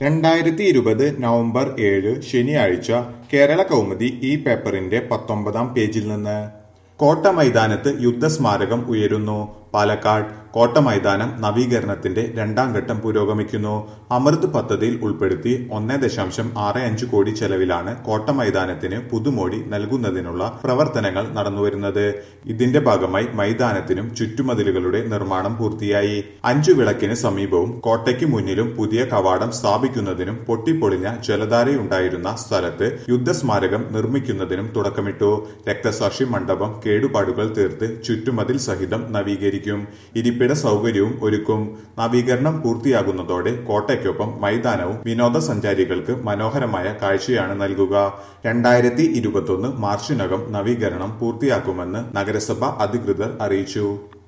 രണ്ടായിരത്തി ഇരുപത് നവംബർ ഏഴ് ശനിയാഴ്ച കേരള കൗമുദി ഈ പേപ്പറിന്റെ പത്തൊമ്പതാം പേജിൽ നിന്ന് കോട്ട മൈതാനത്ത് യുദ്ധസ്മാരകം ഉയരുന്നു പാലക്കാട് കോട്ട മൈതാനം നവീകരണത്തിന്റെ രണ്ടാം ഘട്ടം പുരോഗമിക്കുന്നു അമൃത് പദ്ധതിയിൽ ഉൾപ്പെടുത്തി ഒന്നേ ദശാംശം ആറ് അഞ്ച് കോടി ചെലവിലാണ് കോട്ട മൈതാനത്തിന് പുതുമോടി നൽകുന്നതിനുള്ള പ്രവർത്തനങ്ങൾ നടന്നുവരുന്നത് ഇതിന്റെ ഭാഗമായി മൈതാനത്തിനും ചുറ്റുമതിലുകളുടെ നിർമ്മാണം പൂർത്തിയായി അഞ്ചു വിളക്കിന് സമീപവും കോട്ടയ്ക്ക് മുന്നിലും പുതിയ കവാടം സ്ഥാപിക്കുന്നതിനും പൊട്ടിപ്പൊളിഞ്ഞ ജലധാരയുണ്ടായിരുന്ന സ്ഥലത്ത് യുദ്ധസ്മാരകം നിർമ്മിക്കുന്നതിനും തുടക്കമിട്ടു രക്തസാക്ഷി മണ്ഡപം കേടുപാടുകൾ തീർത്ത് ചുറ്റുമതിൽ സഹിതം നവീകരിക്കും ഇരിപ്പിട സൗകര്യവും ഒരുക്കും നവീകരണം പൂർത്തിയാകുന്നതോടെ കോട്ടയ്ക്കൊപ്പം മൈതാനവും വിനോദസഞ്ചാരികൾക്ക് മനോഹരമായ കാഴ്ചയാണ് നൽകുക രണ്ടായിരത്തി ഇരുപത്തൊന്ന് മാർച്ചിനകം നവീകരണം പൂർത്തിയാക്കുമെന്ന് നഗരസഭ അധികൃതർ അറിയിച്ചു